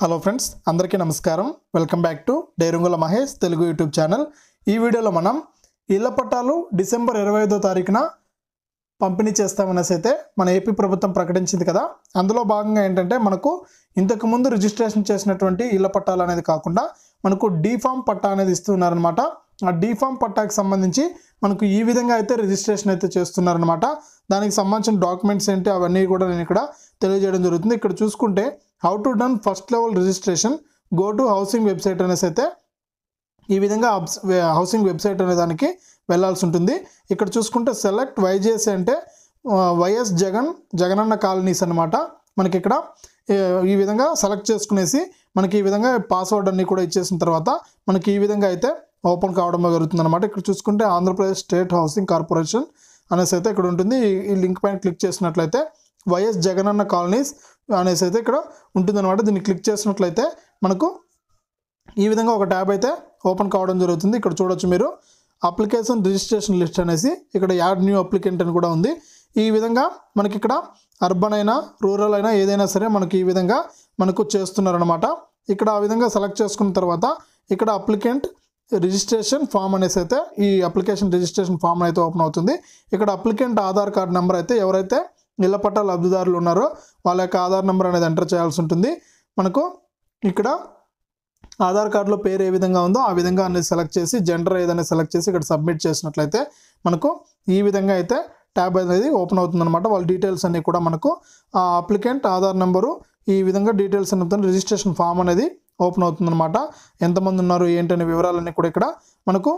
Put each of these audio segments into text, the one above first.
hello friends అందరికీ నమస్కారం welcome back to డైరంగుల మహేష్ తెలుగు యూట్యూబ్ ఛానల్ ఈ వీడియోలో మనం ఇళ్ల పట్టాలు డిసెంబర్ ఇరవై ఐదో తారీఖున పంపిణీ చేస్తామనేసి అయితే మన ఏపీ ప్రభుత్వం ప్రకటించింది కదా అందులో భాగంగా ఏంటంటే మనకు ఇంతకుముందు రిజిస్ట్రేషన్ చేసినటువంటి ఇళ్ల పట్టాలు అనేది కాకుండా మనకు డీఫామ్ పట్టా అనేది ఇస్తున్నారనమాట ఆ డీఫామ్ పట్టాకి సంబంధించి మనకు ఈ విధంగా అయితే రిజిస్ట్రేషన్ అయితే చేస్తున్నారనమాట దానికి సంబంధించిన డాక్యుమెంట్స్ ఏంటి అవన్నీ కూడా నేను ఇక్కడ తెలియజేయడం జరుగుతుంది ఇక్కడ చూసుకుంటే how to done first level registration go to housing website అనేసి అయితే ఈ విధంగా అబ్స్- వే- హౌసింగ్ వెబ్సైట్ అనే దానికి వెళ్ళాల్సి ఉంటుంది ఇక్కడ చూసుకుంటే సెలెక్ట్ వైజేసి అంటే ఆ, వైఎస్ జగన్ జగనన్న కాలనీస్ అన్నమాట మనకి ఇక్కడ ఏ, ఈ విధంగా సెలెక్ట్ చేసుకునేసి మనకి ఈ విధంగా పాస్వర్డ్ అన్ని కూడా ఇచ్చేసిన తర్వాత మనకి ఈ విధంగా అయితే ఓపెన్ కావడం జరుగుతుంది అనమాట ఇక్కడ చూసుకుంటే ఆంధ్రప్రదేశ్ స్టేట్ హౌసింగ్ కార్పొరేషన్ అనేసి అయితే ఇక్కడ ఉంటుంది ఈ- ఈ లింక్ పైన క్లిక్ చేసినట్లయితే వైఎస్ జగనన్న కాలనీస్ అనేసి అయితే ఇక్కడ ఉంటుందన్నమాట దీన్ని క్లిక్ చేసినట్లయితే మనకు ఈ విధంగా ఒక ట్యాబ్ అయితే ఓపెన్ కావడం జరుగుతుంది ఇక్కడ చూడొచ్చు మీరు అప్లికేషన్ రిజిస్ట్రేషన్ లిస్ట్ అనేసి ఇక్కడ యాడ్ న్యూ అప్లికెంట్ అని కూడా ఉంది ఈ విధంగా మనకి ఇక్కడ అర్బన్ అయినా రూరల్ అయినా ఏదైనా సరే మనకి ఈ విధంగా మనకు చేస్తున్నారనమాట ఇక్కడ ఆ విధంగా సెలెక్ట్ చేసుకున్న తర్వాత ఇక్కడ అప్లికెంట్ రిజిస్ట్రేషన్ ఫామ్ అనేసి అయితే ఈ అప్లికేషన్ రిజిస్ట్రేషన్ ఫామ్ అయితే ఓపెన్ అవుతుంది ఇక్కడ అప్లికెంట్ ఆధార్ కార్డ్ నెంబర్ అయితే ఎవరైతే ఇళ్ల పట్ట లబ్ధిదారులు ఉన్నారో వాళ్ళ యొక్క ఆధార్ నెంబర్ అనేది ఎంటర్ చేయాల్సి ఉంటుంది మనకు ఇక్కడ ఆధార్ కార్డులో పేరు ఏ విధంగా ఉందో ఆ విధంగా అనేది సెలెక్ట్ చేసి జెండర్ ఏదైనా సెలెక్ట్ చేసి ఇక్కడ సబ్మిట్ చేసినట్లయితే మనకు ఈ విధంగా అయితే ట్యాబ్ అనేది ఓపెన్ అవుతుంది అనమాట వాళ్ళ డీటెయిల్స్ అన్నీ కూడా మనకు ఆ అప్లికెంట్ ఆధార్ నెంబరు ఈ విధంగా డీటెయిల్స్ అనేది రిజిస్ట్రేషన్ ఫామ్ అనేది ఓపెన్ అవుతుంది అనమాట ఎంతమంది ఉన్నారు ఏంటనే వివరాలన్నీ కూడా ఇక్కడ మనకు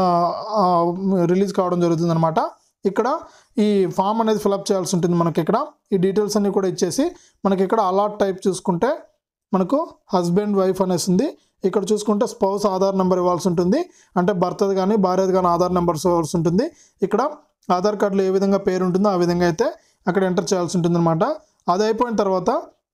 రిలీజ్ కావడం జరుగుతుంది అనమాట ఇక్కడ ఈ ఫామ్ అనేది ఫిలప్ చేయాల్సి ఉంటుంది మనకి ఇక్కడ ఈ డీటెయిల్స్ అన్నీ కూడా ఇచ్చేసి మనకి ఇక్కడ అలాట్ టైప్ చూసుకుంటే మనకు హస్బెండ్ వైఫ్ అనేసి ఉంది ఇక్కడ చూసుకుంటే స్పౌస్ ఆధార్ నెంబర్ ఇవ్వాల్సి ఉంటుంది అంటే భర్తది కానీ భార్యది కానీ ఆధార్ నెంబర్స్ ఇవ్వాల్సి ఉంటుంది ఇక్కడ ఆధార్ కార్డులో ఏ విధంగా పేరు ఉంటుందో ఆ విధంగా అయితే అక్కడ ఎంటర్ చేయాల్సి ఉంటుంది అనమాట అది అయిపోయిన తర్వాత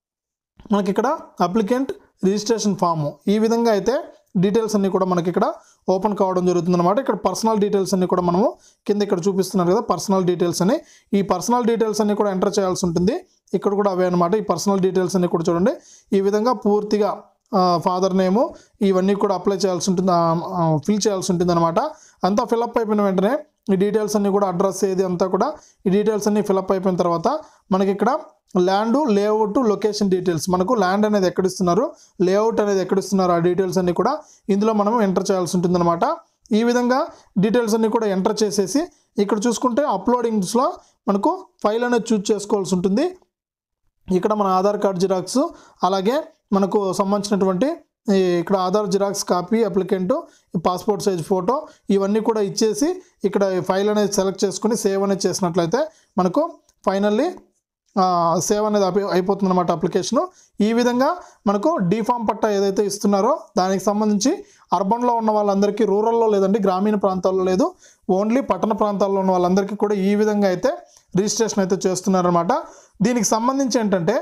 మనకి ఇక్కడ అప్లికెంట్ రిజిస్ట్రేషన్ ఫాము ఈ విధంగా అయితే డీటెయిల్స్ అన్నీ కూడా మనకి ఇక్కడ ఓపెన్ కావడం జరుగుతుంది అనమాట ఇక్కడ పర్సనల్ డీటెయిల్స్ అన్ని కూడా మనము కింద ఇక్కడ చూపిస్తున్నారు కదా పర్సనల్ డీటెయిల్స్ అని ఈ పర్సనల్ డీటెయిల్స్ అన్ని కూడా ఎంటర్ చేయాల్సి ఉంటుంది ఇక్కడ కూడా అవే అనమాట ఈ పర్సనల్ డీటెయిల్స్ అన్ని కూడా చూడండి ఈ విధంగా పూర్తిగా ఫాదర్ నేము ఇవన్నీ కూడా అప్లై చేయాల్సి ఉంటుంది ఫిల్ చేయాల్సి ఉంటుంది అనమాట అంతా ఫిల్అప్ అయిపోయిన వెంటనే ఈ డీటెయిల్స్ అన్ని కూడా అడ్రస్ ఏది అంతా కూడా ఈ డీటెయిల్స్ అన్ని ఫిల్అప్ అయిపోయిన తర్వాత మనకి ఇక్కడ ల్యాండ్ లేఅవుట్ లొకేషన్ డీటెయిల్స్ మనకు ల్యాండ్ అనేది ఎక్కడ ఇస్తున్నారు లేఅవుట్ అనేది ఎక్కడ ఇస్తున్నారు ఆ డీటెయిల్స్ అన్ని కూడా ఇందులో మనం ఎంటర్ చేయాల్సి ఉంటుంది అనమాట ఈ విధంగా డీటెయిల్స్ అన్ని కూడా ఎంటర్ చేసేసి ఇక్కడ చూసుకుంటే అప్లోడింగ్స్లో మనకు ఫైల్ అనేది చూజ్ చేసుకోవాల్సి ఉంటుంది ఇక్కడ మన ఆధార్ కార్డ్ జిరాక్స్ అలాగే మనకు సంబంధించినటువంటి ఈ ఇక్కడ Aadhaar xerox copy applicant passport size photo ఇవన్నీ కూడా ఇచ్చేసి ఇక్కడ ఈ ఫైల్ అనేది సెలెక్ట్ చేసుకుని సేవ్ అనేది చేసినట్లయితే మనకు ఫైనల్లీ సేవ్ అనేది అయిపో- అయిపోతుంది అనమాట అప్లికేషను ఈ విధంగా మనకు డీఫామ్ పట్టా ఏదైతే ఇస్తున్నారో దానికి సంబంధించి అర్బన్లో ఉన్న వాళ్ళందరికీ రూరల్లో లేదండి గ్రామీణ ప్రాంతాల్లో లేదు ఓన్లీ పట్టణ ప్రాంతాల్లో ఉన్న వాళ్ళందరికీ కూడా ఈ విధంగా అయితే రిజిస్ట్రేషన్ అయితే చేస్తున్నారనమాట దీనికి సంబంధించి ఏంటంటే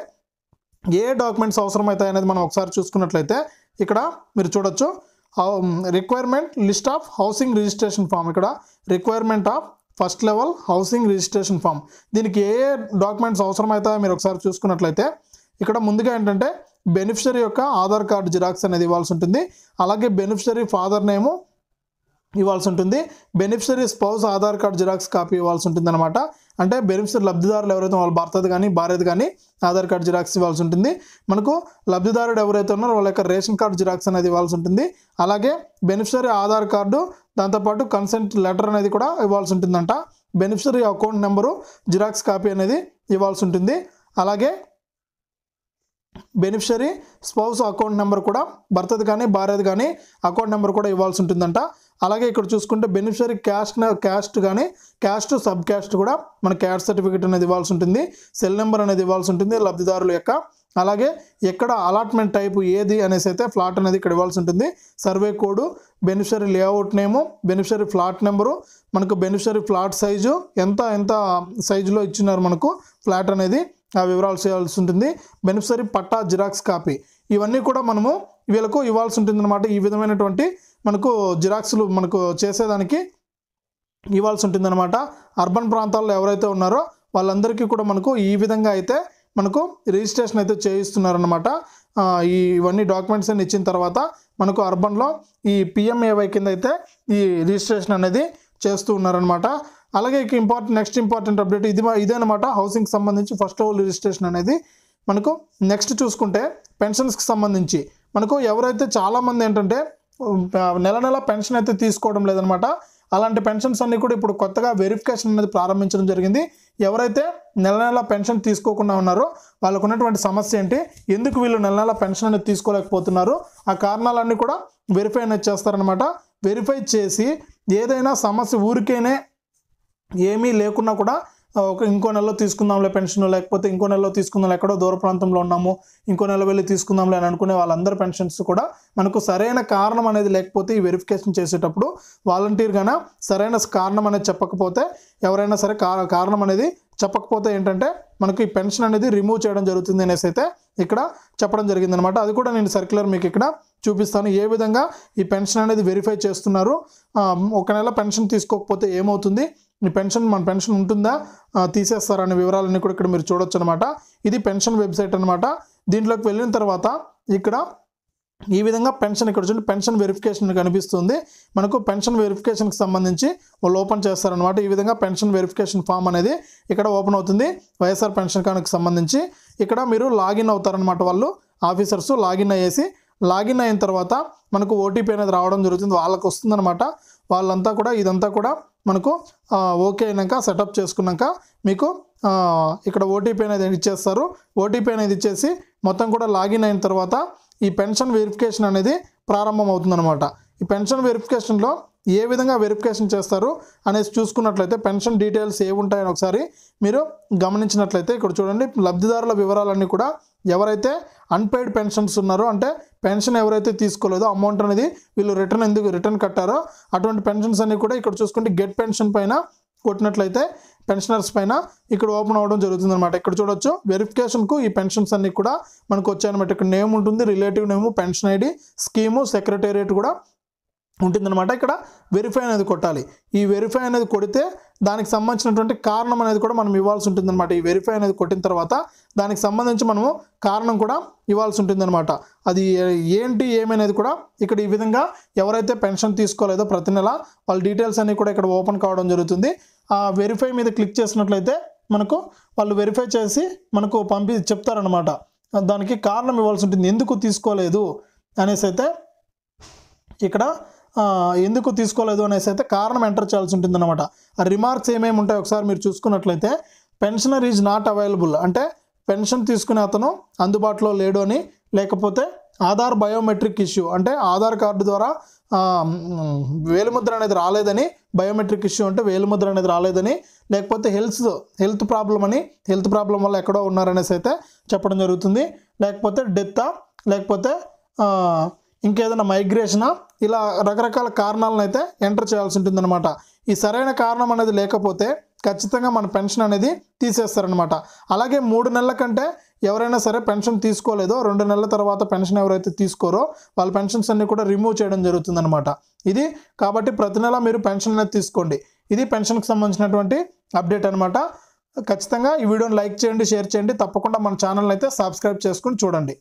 ఏ డాక్యుమెంట్స్ అవసరమవుతాయి అనేది మనం ఒకసారి చూసుకున్నట్లయితే ఇక్కడ మీరు చూడొచ్చు requirement list of housing registration form ఇక్కడ requirement of first level housing registration form దీనికి ఏ ఏ డాక్యుమెంట్స్ అవసరమవుతాయో మీరు ఒకసారి చూసుకున్నట్లయితే ఇక్కడ ముందుగా ఏంటంటే బెనిఫిషరీ యొక్క ఆధార్ కార్డు జిరాక్స్ అనేది ఇవ్వాల్సి ఉంటుంది అలాగే బెనిఫిషరీ ఫాదర్ నేము ఇవ్వాల్సి ఉంటుంది beneficiary spouse Aadhaar card xerox copy ఇవ్వాల్సి ఉంటుంది అనమాట అంటే బెనిఫిషరీ లబ్ధిదారులు ఎవరైతే వాళ్ళ భర్తది కానీ భార్యది కానీ ఆధార్ కార్డ్ జిరాక్స్ ఇవ్వాల్సి ఉంటుంది మనకు లబ్ధిదారుడు ఎవరైతే ఉన్నారో వాళ్ళ యొక్క రేషన్ కార్డ్ జిరాక్స్ అనేది ఇవ్వాల్సి ఉంటుంది అలాగే బెనిఫిషరీ ఆధార్ కార్డు దాంతోపాటు కన్సెంట్ లెటర్ అనేది కూడా ఇవ్వాల్సి ఉంటుందంట beneficiary account number xerox copy అనేది ఇవ్వాల్సి ఉంటుంది అలాగే బెనిఫిషరీ స్పౌస్ అకౌంట్ నెంబర్ కూడా భర్తది కానీ భార్యది కానీ అకౌంట్ నెంబర్ కూడా ఇవ్వాల్సి ఉంటుందంట అలాగే ఇక్కడ చూసుకుంటే బెనిఫిషరీ క్యాస్ట్ క్యాస్ట్ కానీ క్యాస్ట్ సబ్ క్యాస్ట్ కూడా మన క్యాస్ట్ సర్టిఫికేట్ అనేది ఇవ్వాల్సి ఉంటుంది సెల్ నెంబర్ అనేది ఇవ్వాల్సి ఉంటుంది లబ్ధిదారుల యొక్క అలాగే ఎక్కడ అలాట్మెంట్ టైపు ఏది అనేసి అయితే ఫ్లాట్ అనేది ఇక్కడ ఇవ్వాల్సి ఉంటుంది survey code beneficiary layout name beneficiary flat number మనకు బెనిఫిషరీ ఫ్లాట్ సైజు ఎంత ఎంత సైజులో ఇచ్చినారు మనకు ఫ్లాట్ అనేది ఆ వివరాలు చేయాల్సి ఉంటుంది బెనిఫిషరీ పట్టా జిరాక్స్ కాపీ ఇవన్నీ కూడా మనము వీళ్ళకు ఇవ్వాల్సి ఉంటుంది అనమాట ఈ విధమైనటువంటి మనకు జిరాక్స్లు మనకు చేసేదానికి ఇవ్వాల్సి ఉంటుందన్నమాట అర్బన్ ప్రాంతాల్లో ఎవరైతే ఉన్నారో వాళ్ళందరికీ కూడా మనకు ఈ విధంగా అయితే మనకు రిజిస్ట్రేషన్ అయితే చేయిస్తున్నారనమాట ఆ, ఈ ఇవన్నీ డాక్యుమెంట్స్ అన్ని ఇచ్చిన తర్వాత మనకు అర్బన్లో ఈ పిఎంఏవై కింద అయితే ఈ రిజిస్ట్రేషన్ అనేది చేస్తూ ఉన్నారనమాట అలాగే ఇక ఇంపార్టెంట్ నెక్స్ట్ ఇంపార్టెంట్ అప్డేట్ ఇది ఇదేనమాట హౌసింగ్కి సంబంధించి ఫస్ట్ లెవెల్ రిజిస్ట్రేషన్ అనేది మనకు నెక్స్ట్ చూసుకుంటే పెన్షన్స్కి సంబంధించి మనకు ఎవరైతే చాలామంది ఏంటంటే ఉమ్, నెల నెల పెన్షన్ అయితే తీసుకోవడం లేదనమాట అలాంటి పెన్షన్స్ అన్ని కూడా ఇప్పుడు కొత్తగా వెరిఫికేషన్ అనేది ప్రారంభించడం జరిగింది ఎవరైతే నెల నెల పెన్షన్ తీసుకోకుండా ఉన్నారో వాళ్ళకు ఉన్నటువంటి సమస్య ఏంటి ఎందుకు వీళ్ళు నెల నెల పెన్షన్ అనేది తీసుకోలేకపోతున్నారు ఆ కారణాలన్నీ కూడా వెరిఫై అనేది చేస్తారనమాట వెరిఫై చేసి ఏదైనా సమస్య ఊరికేనే ఏమీ లేకున్నా కూడా ఆ, ఒక ఇంకో నెలలో తీసుకుందాంలే పెన్షన్ లేకపోతే ఇంకో నెలలో తీసుకుందాం ఎక్కడో దూర ప్రాంతంలో ఉన్నాము ఇంకో నెల వెళ్ళి తీసుకుందాంలే అని అనుకునే వాళ్ళందరి పెన్షన్స్ కూడా మనకు సరైన కారణం అనేది లేకపోతే ఈ వెరిఫికేషన్ చేసేటప్పుడు వాలంటీర్గానే సరైన కారణం అనేది చెప్పకపోతే ఎవరైనా సరే కా- కారణం అనేది చెప్పకపోతే ఏంటంటే మనకు ఈ పెన్షన్ అనేది రిమూవ్ చేయడం జరుగుతుంది అనేసి అయితే ఇక్కడ చెప్పడం జరిగింది అనమాట అది కూడా నేను సర్క్యులర్ మీకు ఇక్కడ చూపిస్తాను ఏ విధంగా ఈ పెన్షన్ అనేది వెరిఫై చేస్తున్నారు ఆ, ఒక నెల పెన్షన్ తీసుకోకపోతే ఏమవుతుంది ఈ పెన్షన్ మన పెన్షన్ ఉంటుందా ఆ, తీసేస్తారా అనే వివరాలన్నీ కూడా ఇక్కడ మీరు చూడొచ్చు అనమాట ఇది పెన్షన్ వెబ్సైట్ అనమాట దీంట్లోకి వెళ్ళిన తర్వాత ఇక్కడ ఈ విధంగా పెన్షన్ ఇక్కడ చూడండి పెన్షన్ వెరిఫికేషన్ కనిపిస్తుంది మనకు పెన్షన్ వెరిఫికేషన్కి సంబంధించి వాళ్ళు ఓపెన్ చేస్తారనమాట ఈ విధంగా పెన్షన్ వెరిఫికేషన్ ఫామ్ అనేది ఇక్కడ ఓపెన్ అవుతుంది వైఎస్ఆర్ పెన్షన్ కార్డుకి సంబంధించి ఇక్కడ మీరు లాగిన్ అవుతారనమాట వాళ్ళు ఆఫీసర్స్ లాగిన్ అయ్యేసి లాగిన్ అయిన తర్వాత మనకు ఓటీపీ అనేది రావడం జరుగుతుంది వాళ్ళకి వస్తుందన్నమాట వాళ్ళంతా కూడా ఇదంతా కూడా మనకు ఆ, ఓకే అయినాక సెటప్ చేసుకున్నాక మీకు ఆ, ఇక్కడ ఓటీపీ అనేది ఇచ్చేస్తారు ఓటీపీ అనేది ఇచ్చేసి మొత్తం కూడా లాగిన్ అయిన తర్వాత ఈ పెన్షన్ వెరిఫికేషన్ అనేది ప్రారంభం అవుతుందన్నమాట ఈ పెన్షన్ వెరిఫికేషన్లో ఏ విధంగా వెరిఫికేషన్ చేస్తారు అనేసి చూసుకున్నట్లయితే పెన్షన్ డీటెయిల్స్ ఏ ఉంటాయని ఒకసారి మీరు గమనించినట్లయితే ఇక్కడ చూడండి లబ్ధిదారుల వివరాలన్నీ కూడా ఎవరైతే అన్పెయిడ్ పెన్షన్స్ ఉన్నారో అంటే పెన్షన్ ఎవరైతే తీసుకోలేదో అమౌంట్ అనేది వీళ్ళు రిటర్న్ ఎందుకు రిటర్న్ కట్టారో అటువంటి పెన్షన్స్ అన్ని కూడా ఇక్కడ చూసుకుంటే గెట్ పెన్షన్ పైన కొట్టినట్లయితే పెన్షనర్స్ పైన ఇక్కడ ఓపెన్ అవ్వడం జరుగుతుంది అనమాట ఇక్కడ చూడొచ్చు వెరిఫికేషన్కు ఈ పెన్షన్స్ అన్ని కూడా మనకు వచ్చాయన్నమాట ఇక్కడ నేమ్ ఉంటుంది relative name pension ID scheme secretariat కూడా ఉంటుందన్నమాట ఇక్కడ వెరిఫై అనేది కొట్టాలి ఈ వెరిఫై అనేది కొడితే దానికి సంబంధించినటువంటి కారణం అనేది కూడా మనం ఇవ్వాల్సి ఉంటుందన్నమాట ఈ వెరిఫై అనేది కొట్టిన తర్వాత దానికి సంబంధించి మనము కారణం కూడా ఇవ్వాల్సి ఉంటుందన్నమాట అది ఏ- ఏంటి ఏమనేది కూడా ఇక్కడ ఈ విధంగా ఎవరైతే పెన్షన్ తీసుకోలేదో ప్రతి నెల వాళ్ళ డీటెయిల్స్ అన్ని కూడా ఇక్కడ ఓపెన్ కావడం జరుగుతుంది ఆ వెరిఫై మీద క్లిక్ చేసినట్లయితే మనకు వాళ్ళు వెరిఫై చేసి మనకు పంపి చెప్తారనమాట దానికి కారణం ఇవ్వాల్సి ఉంటుంది ఎందుకు తీసుకోలేదు అనేసి అయితే ఇక్కడ ఆ, ఎందుకు తీసుకోలేదు అనేసి అయితే కారణం ఎంటర్ చేయాల్సి ఉంటుంది అనమాట ఆ రిమార్క్స్ ఏమేమి ఉంటాయి ఒకసారి మీరు చూసుకున్నట్లయితే పెన్షనర్ ఈజ్ నాట్ అవైలబుల్ అంటే పెన్షన్ తీసుకునే అతను అందుబాటులో లేడు అని లేకపోతే ఆధార్ బయోమెట్రిక్ ఇష్యూ అంటే ఆధార్ కార్డు ద్వారా ఆ, మ్, వేలిముద్ర అనేది రాలేదని బయోమెట్రిక్ ఇష్యూ అంటే వేలిముద్ర అనేది రాలేదని లేకపోతే హెల్త్ హెల్త్ ప్రాబ్లం అని హెల్త్ ప్రాబ్లం వల్ల ఎక్కడో ఉన్నారనేసి అయితే చెప్పడం జరుగుతుంది లేకపోతే డెత్తా లేకపోతే ఆ, ఇంకేదైనా మైగ్రేషనా ఇలా రకరకాల కారణాలను అయితే ఎంటర్ చేయాల్సి ఉంటుందన్నమాట ఈ సరైన కారణం అనేది లేకపోతే ఖచ్చితంగా మన పెన్షన్ అనేది తీసేస్తారనమాట అలాగే మూడు నెలల కంటే ఎవరైనా సరే పెన్షన్ తీసుకోలేదో రెండు నెలల తర్వాత పెన్షన్ ఎవరైతే తీసుకోరో వాళ్ళ పెన్షన్స్ అన్ని కూడా రిమూవ్ చేయడం జరుగుతుందన్నమాట ఇది కాబట్టి ప్రతి నెల మీరు పెన్షన్ అనేది తీసుకోండి ఇది పెన్షన్కి సంబంధించినటువంటి అప్డేట్ అనమాట ఖచ్చితంగా ఈ వీడియోని లైక్ చేయండి షేర్ చేయండి తప్పకుండా మన ఛానల్ అయితే సబ్స్క్రైబ్ చేసుకుని చూడండి